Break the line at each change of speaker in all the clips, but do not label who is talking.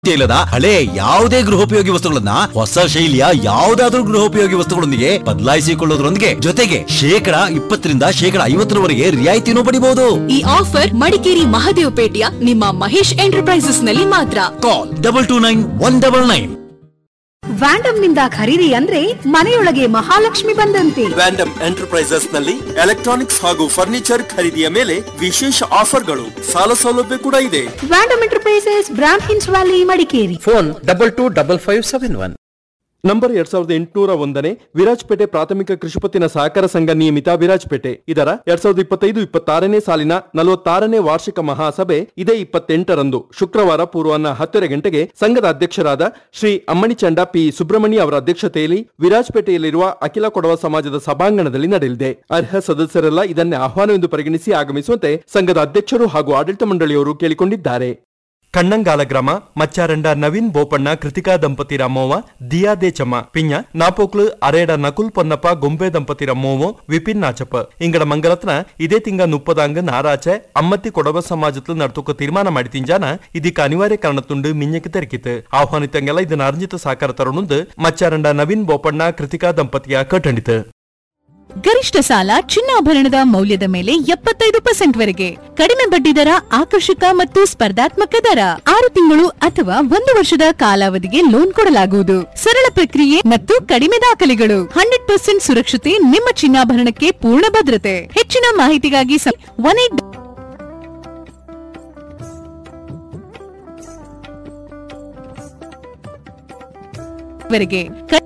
ಇಲ್ಲದ ಹಳೆ ಯಾವುದೇ ಗೃಹೋಪಯೋಗಿ ವಸ್ತುಗಳನ್ನ ಹೊಸ ಶೈಲಿಯ ಯಾವುದಾದ್ರೂ ಗೃಹೋಪಯೋಗಿ ವಸ್ತುಗಳೊಂದಿಗೆ ಬದಲಾಯಿಸಿಕೊಳ್ಳೋದ್ರೊಂದಿಗೆ ಜೊತೆಗೆ ಶೇಕಡ ಇಪ್ಪತ್ತರಿಂದ ಶೇಕಡ ಐವತ್ತರವರೆಗೆ ರಿಯಾಯಿತಿನೂ ಪಡಿಬಹುದು
ಈ ಆಫರ್ ಮಡಿಕೇರಿ ಮಹದೇವಪೇಟೆಯ ನಿಮ್ಮ ಮಹೇಶ್ ಎಂಟರ್ಪ್ರೈಸಸ್ ನಲ್ಲಿ ಮಾತ್ರ
call double two nine one double nine
Vandam ನಿಂದ ಖರೀದಿ ಅಂದ್ರೆ ಮನೆಯೊಳಗೆ ಮಹಾಲಕ್ಷ್ಮಿ ಬಂದಂತೆ
ವ್ಯಾಂಡಮ್ ಎಂಟರ್ಪ್ರೈಸಸ್ ನಲ್ಲಿ ಎಲೆಕ್ಟ್ರಾನಿಕ್ಸ್ ಹಾಗೂ ಫರ್ನಿಚರ್ ಖರೀದಿಯ ಮೇಲೆ ವಿಶೇಷ ಆಫರ್ಗಳು ಸಾಲ ಸೌಲಭ್ಯ ಕೂಡ ಇದೆ
ವ್ಯಾಂಡಮ್ ಎಂಟರ್ಪ್ರೈಸಸ್ ಬ್ರಾಂಡ್ ಹಿನ್ಸ್ valley Madikeri
phone double two double five seven one
number ಎರಡ್ ಸಾವಿರದ ಎಂಟುನೂರ ಒಂದನೇ ವಿರಾಜ್ಪೇಟೆ ಪ್ರಾಥಮಿಕ ಕೃಷಿಪತ್ತಿನ ಸಹಕಾರ ಸಂಘ ನಿಯಮಿತ ವಿರಾಜ್ಪೇಟೆ ಇದರ ಎರಡ್ ಸಾವಿರದ ಇಪ್ಪತ್ತೈದು ಇಪ್ಪತ್ತಾರನೇ ಸಾಲಿನ ನಲವತ್ತಾರನೇ ವಾರ್ಷಿಕ ಮಹಾಸಭೆ ಇದೇ ಇಪ್ಪತ್ತೆಂಟರಂದು ಶುಕ್ರವಾರ ಪೂರ್ವಾಹ್ನ ಹತ್ತರ ಗಂಟೆಗೆ ಸಂಘದ ಅಧ್ಯಕ್ಷರಾದ ಶ್ರೀ ಅಮ್ಮಣಿಚಂಡ ಪಿ ಸುಬ್ರಹ್ಮಣ್ಯ ಅವರ ಅಧ್ಯಕ್ಷತೆಯಲ್ಲಿ ವಿರಾಜ್ಪೇಟೆಯಲ್ಲಿರುವ ಅಖಿಲ ಕೊಡವ ಸಮಾಜದ ಸಭಾಂಗಣದಲ್ಲಿ ನಡೆಯಲಿದೆ ಅರ್ಹ ಸದಸ್ಯರೆಲ್ಲ ಇದನ್ನೇ ಆಹ್ವಾನವೆಂದು ಪರಿಗಣಿಸಿ ಆಗಮಿಸುವಂತೆ ಸಂಘದ ಅಧ್ಯಕ್ಷರು ಹಾಗೂ ಆಡಳಿತ ಮಂಡಳಿಯವರು ಕೇಳಿಕೊಂಡಿದ್ದಾರೆ ಕಣ್ಣಂಗಾಲ ಗ್ರಾಮ ಮಚ್ಚಾರಂಡ ನವೀನ್ ಬೋಪಣ್ಣ ಕೃತಿಕಾ ದಂಪತಿರ ಮೋವ ದಿಯಾ ದೇಚಮ್ಮ ಪಿಂಜ ನಾಪೋಕ್ಲು ಅರೇಡ ನಕುಲ್ ಪೊನ್ನಪ್ಪ ಗೊಂಬೆ ದಂಪತಿರ ಮೋವು ವಿಪಿನ್ ನಾಚಪ್ಪ ಇಂಗಡ ಮಂಗಲತ್ನ ಇದೇ ತಿಂಗ ನುಪ್ಪದಾಂಗ ನಾರಾಚೆ ಅಮ್ಮತ್ತಿ ಕೊಡವ ಸಮಾಜത്തിൽ നടത്തുക തീരുമാനം ಮಾಡಿತಿಂಜಾನ ಇದಕ್ಕೆ ಅನಿವಾರ್ಯ ಕಾರಣತ್ತುಂಡು ಮಿಂಜಕ್ಕೆ ತೆರಕಿತು ಆಹ್ವಾನಿತಂಗೆಲ್ಲ ಇದನ್ನ ಅರ್ಜಿತ ಸಾಕಾರ ತರುಣುಂದು ಮಚ್ಚಾರಂಡ ನವೀನ್ ಬೋಪಣ್ಣ ಕೃತಿಕಾ ದಂಪತಿಯ ಕಟ್ಟಂಡಿತು
ಗರಿಷ್ಠ ಸಾಲ ಚಿನ್ನಾಭರಣದ ಮೌಲ್ಯದ ಮೇಲೆ ಎಪ್ಪತ್ತೈದು ಪರ್ಸೆಂಟ್ ವರೆಗೆ ಕಡಿಮೆ ಬಡ್ಡಿ ದರ ಆಕರ್ಷಕ ಮತ್ತು ಸ್ಪರ್ಧಾತ್ಮಕ ದರ ಆರು ತಿಂಗಳು ಅಥವಾ ಒಂದು ವರ್ಷದ ಕಾಲಾವಧಿಗೆ ಲೋನ್ ಕೊಡಲಾಗುವುದು ಸರಳ ಪ್ರಕ್ರಿಯೆ ಮತ್ತು ಕಡಿಮೆ ದಾಖಲೆಗಳು ಹಂಡ್ರೆಡ್ ಪರ್ಸೆಂಟ್ ಸುರಕ್ಷತೆ ನಿಮ್ಮ ಚಿನ್ನಾಭರಣಕ್ಕೆ ಪೂರ್ಣ ಭದ್ರತೆ ಹೆಚ್ಚಿನ ಮಾಹಿತಿಗಾಗಿ ಒನ್ ಏಟ್ ವರೆಗೆ ಕ-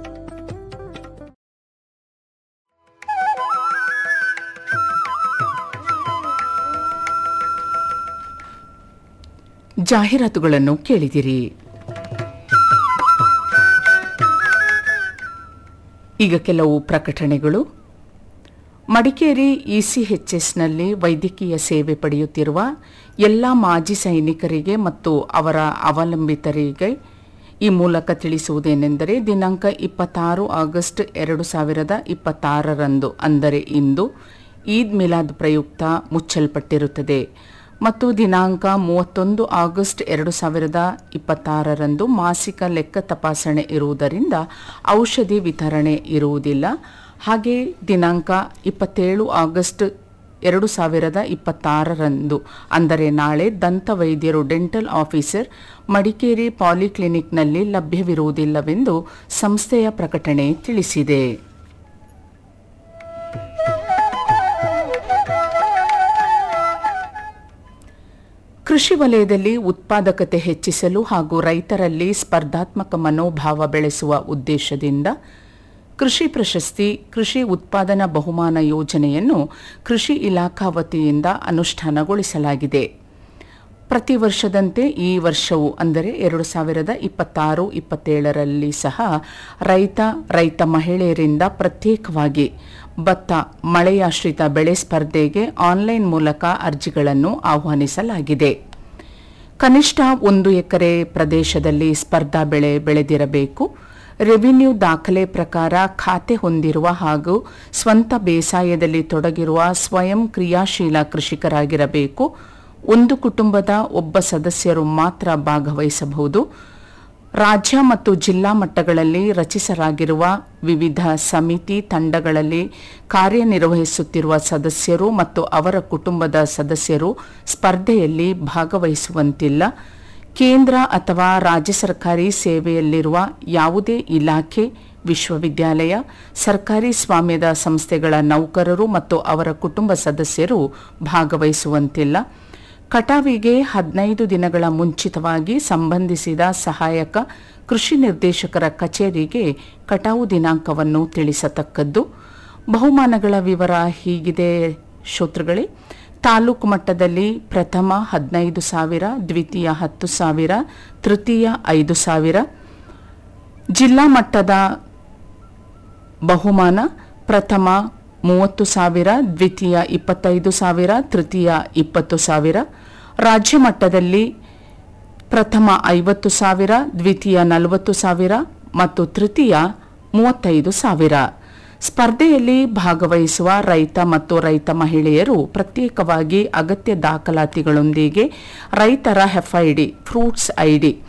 ಜಾಹೀರಾತುಗಳನ್ನು ಕೇಳಿದಿರಿ ಈಗ ಕೆಲವು ಪ್ರಕಟಣೆಗಳು ಮಡಿಕೇರಿ ಇಸಿಎಚ್ಎಸ್ನಲ್ಲಿ ವೈದ್ಯಕೀಯ ಸೇವೆ ಪಡೆಯುತ್ತಿರುವ ಎಲ್ಲ ಮಾಜಿ ಸೈನಿಕರಿಗೆ ಮತ್ತು ಅವರ ಅವಲಂಬಿತರಿಗೆ ಈ ಮೂಲಕ ತಿಳಿಸುವುದೇನೆಂದರೆ ದಿನಾಂಕ ಇಪ್ಪತ್ತಾರು ಆಗಸ್ಟ್ ಎರಡು ಸಾವಿರದ ಇಪ್ಪತ್ತಾರರಂದು ಅಂದರೆ ಇಂದು ಈದ್ ಮಿಲಾದ್ ಪ್ರಯುಕ್ತ ಮುಚ್ಚಲ್ಪಟ್ಟಿರುತ್ತದೆ ಮತ್ತು ದಿನಾಂಕ ಮೂವತ್ತೊಂದು ಆಗಸ್ಟ್ ಎರಡು ಸಾವಿರದ ಇಪ್ಪತ್ತಾರರಂದು ಮಾಸಿಕ ಲೆಕ್ಕ ತಪಾಸಣೆ ಇರುವುದರಿಂದ ಔಷಧಿ ವಿತರಣೆ ಇರುವುದಿಲ್ಲ ಹಾಗೆ ದಿನಾಂಕ ಇಪ್ಪತ್ತೇಳು ಆಗಸ್ಟ್ ಎರಡು ಸಾವಿರದ ಇಪ್ಪತ್ತಾರರಂದು ಅಂದರೆ ನಾಳೆ ದಂತ ವೈದ್ಯರು ಡೆಂಟಲ್ ಆಫೀಸರ್ ಮಡಿಕೇರಿ ಪಾಲಿಕ್ಲಿನಿಕ್ನಲ್ಲಿ ಲಭ್ಯವಿರುವುದಿಲ್ಲವೆಂದು ಸಂಸ್ಥೆಯ ಪ್ರಕಟಣೆ ತಿಳಿಸಿದೆ ಕೃಷಿ ವಲಯದಲ್ಲಿ ಉತ್ಪಾದಕತೆ ಹೆಚ್ಚಿಸಲು ಹಾಗೂ ರೈತರಲ್ಲಿ ಸ್ಪರ್ಧಾತ್ಮಕ ಮನೋಭಾವ ಬೆಳೆಸುವ ಉದ್ದೇಶದಿಂದ ಕೃಷಿ ಪ್ರಶಸ್ತಿ ಕೃಷಿ ಉತ್ಪಾದನಾ ಬಹುಮಾನ ಯೋಜನೆಯನ್ನು ಕೃಷಿ ಇಲಾಖಾ ವತಿಯಿಂದ ಅನುಷ್ಠಾನಗೊಳಿಸಲಾಗಿದೆ ಪ್ರತಿ ವರ್ಷದಂತೆ ಈ ವರ್ಷವೂ ಅಂದರೆ ಎರಡು ಸಾವಿರದ ಇಪ್ಪತ್ತಾರು ಇಪ್ಪತ್ತೇಳರಲ್ಲಿ ಸಹ ರೈತ ರೈತ ಮಹಿಳೆಯರಿಂದ ಪ್ರತ್ಯೇಕವಾಗಿ ಭತ್ತ ಮಳೆಯಾಶ್ರಿತ ಬೆಳೆ ಸ್ಪರ್ಧೆಗೆ ಆನ್ಲೈನ್ ಮೂಲಕ ಅರ್ಜಿಗಳನ್ನು ಆಹ್ವಾನಿಸಲಾಗಿದೆ ಕನಿಷ್ಠ ಒಂದು ಎಕರೆ ಪ್ರದೇಶದಲ್ಲಿ ಸ್ಪರ್ಧಾ ಬೆಳೆ ಬೆಳೆದಿರಬೇಕು ರೆವಿನ್ಯೂ ದಾಖಲೆ ಪ್ರಕಾರ ಖಾತೆ ಹೊಂದಿರುವ ಹಾಗೂ ಸ್ವಂತ ಬೇಸಾಯದಲ್ಲಿ ತೊಡಗಿರುವ ಸ್ವಯಂ ಕ್ರಿಯಾಶೀಲ ಕೃಷಿಕರಾಗಿರಬೇಕು ಒಂದು ಕುಟುಂಬದ ಒಬ್ಬ ಸದಸ್ಯರು ಮಾತ್ರ ಭಾಗವಹಿಸಬಹುದು ರಾಜ್ಯ ಮತ್ತು ಜಿಲ್ಲಾ ಮಟ್ಟಗಳಲ್ಲಿ ರಚಿಸಲಾಗಿರುವ ವಿವಿಧ ಸಮಿತಿ ತಂಡಗಳಲ್ಲಿ ಕಾರ್ಯನಿರ್ವಹಿಸುತ್ತಿರುವ ಸದಸ್ಯರು ಮತ್ತು ಅವರ ಕುಟುಂಬದ ಸದಸ್ಯರು ಸ್ಪರ್ಧೆಯಲ್ಲಿ ಭಾಗವಹಿಸುವಂತಿಲ್ಲ ಕೇಂದ್ರ ಅಥವಾ ರಾಜ್ಯ ಸರ್ಕಾರಿ ಸೇವೆಯಲ್ಲಿರುವ ಯಾವುದೇ ಇಲಾಖೆ ವಿಶ್ವವಿದ್ಯಾಲಯ ಸರ್ಕಾರಿ ಸ್ವಾಮ್ಯದ ಸಂಸ್ಥೆಗಳ ನೌಕರರು ಮತ್ತು ಅವರ ಕುಟುಂಬ ಸದಸ್ಯರು ಭಾಗವಹಿಸುವಂತಿಲ್ಲ ಕಟಾವಿಗೆ ಹದಿನೈದು ದಿನಗಳ ಮುಂಚಿತವಾಗಿ ಸಂಬಂಧಿಸಿದ ಸಹಾಯಕ ಕೃಷಿ ನಿರ್ದೇಶಕರ ಕಚೇರಿಗೆ ಕಟಾವು ದಿನಾಂಕವನ್ನು ತಿಳಿಸತಕ್ಕದ್ದು ಬಹುಮಾನಗಳ ವಿವರ ಹೀಗಿದೆ ಶ್ರೋತೃಗಳೇ ತಾಲೂಕು ಮಟ್ಟದಲ್ಲಿ ಪ್ರಥಮ ಹದಿನೈದು ಸಾವಿರ ದ್ವಿತೀಯ ಹತ್ತು ಸಾವಿರ ತೃತೀಯ ಐದು ಸಾವಿರ ಜಿಲ್ಲಾ ಮಟ್ಟದ ಬಹುಮಾನ ಪ್ರಥಮ ಮೂವತ್ತು ಸಾವಿರ ದ್ವಿತೀಯ ಇಪ್ಪತ್ತೈದು ಸಾವಿರ ತೃತೀಯ ಇಪ್ಪತ್ತು ಸಾವಿರ ರಾಜ್ಯ ಮಟ್ಟದಲ್ಲಿ ಪ್ರಥಮ ಐವತ್ತು ಸಾವಿರ ದ್ವಿತೀಯ ನಲವತ್ತು ಸಾವಿರ ಮತ್ತು ತೃತೀಯ ಮೂವತ್ತೈದು ಸಾವಿರ ಸ್ಪರ್ಧೆಯಲ್ಲಿ ಭಾಗವಹಿಸುವ ರೈತ ಮತ್ತು ರೈತ ಮಹಿಳೆಯರು ಪ್ರತ್ಯೇಕವಾಗಿ ಅಗತ್ಯ ದಾಖಲಾತಿಗಳೊಂದಿಗೆ ರೈತರ ಎಫ್ಐಡಿ ಫ್ರೂಟ್ಸ್ ಐಡಿ